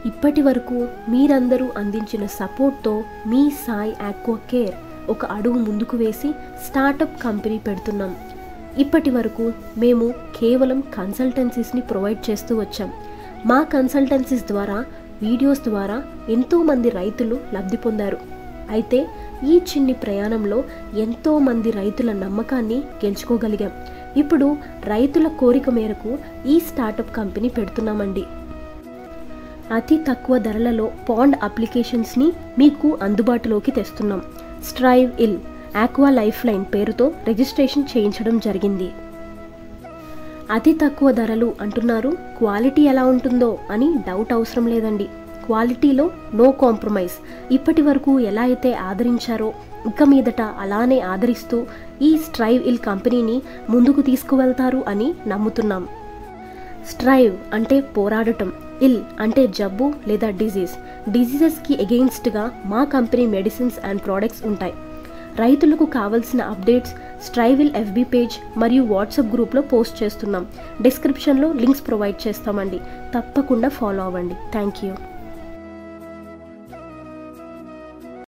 ఇప్పటి వరకు మీరందరూ అందించిన సపోర్ట్తో మీ సాయి ఆక్వా కేర్ ఒక అడుగు ముందుకు వేసి స్టార్టప్ కంపెనీ పెడుతున్నాం ఇప్పటి వరకు మేము కేవలం కన్సల్టెన్సీస్ని ప్రొవైడ్ చేస్తూ వచ్చాం మా కన్సల్టెన్సీస్ ద్వారా వీడియోస్ ద్వారా ఎంతోమంది రైతులు లబ్ధి పొందారు అయితే ఈ చిన్ని ప్రయాణంలో ఎంతోమంది రైతుల నమ్మకాన్ని గెలుచుకోగలిగాం ఇప్పుడు రైతుల కోరిక మేరకు ఈ స్టార్టప్ కంపెనీ పెడుతున్నామండి అతి తక్కువ ధరలలో పాండ్ అప్లికేషన్స్ని మీకు అందుబాటులోకి తెస్తున్నాం స్ట్రైవ్ ఇల్ ఆక్వా లైఫ్ లైన్ పేరుతో రిజిస్ట్రేషన్ చేయించడం జరిగింది అతి తక్కువ ధరలు అంటున్నారు క్వాలిటీ ఎలా ఉంటుందో అని డౌట్ అవసరం లేదండి క్వాలిటీలో నో కాంప్రమైజ్ ఇప్పటి వరకు ఎలా అయితే ఆదరించారో ఇక మీదట అలానే ఆదరిస్తూ ఈ స్ట్రైవ్ ఇల్ కంపెనీని ముందుకు తీసుకువెళ్తారు అని నమ్ముతున్నాం స్ట్రైవ్ అంటే పోరాడటం ఇల్ అంటే జబ్బు లేదా డిజీజ్ డిజీజెస్కి ఎగెయిన్స్ట్గా మా కంపెనీ మెడిసిన్స్ అండ్ ప్రోడక్ట్స్ ఉంటాయి రైతులకు కావలసిన అప్డేట్స్ స్ట్రైవిల్ ఎఫ్బి పేజ్ మరియు వాట్సాప్ గ్రూప్లో పోస్ట్ చేస్తున్నాం డిస్క్రిప్షన్లో లింక్స్ ప్రొవైడ్ చేస్తామండి తప్పకుండా ఫాలో అవ్వండి థ్యాంక్ యూ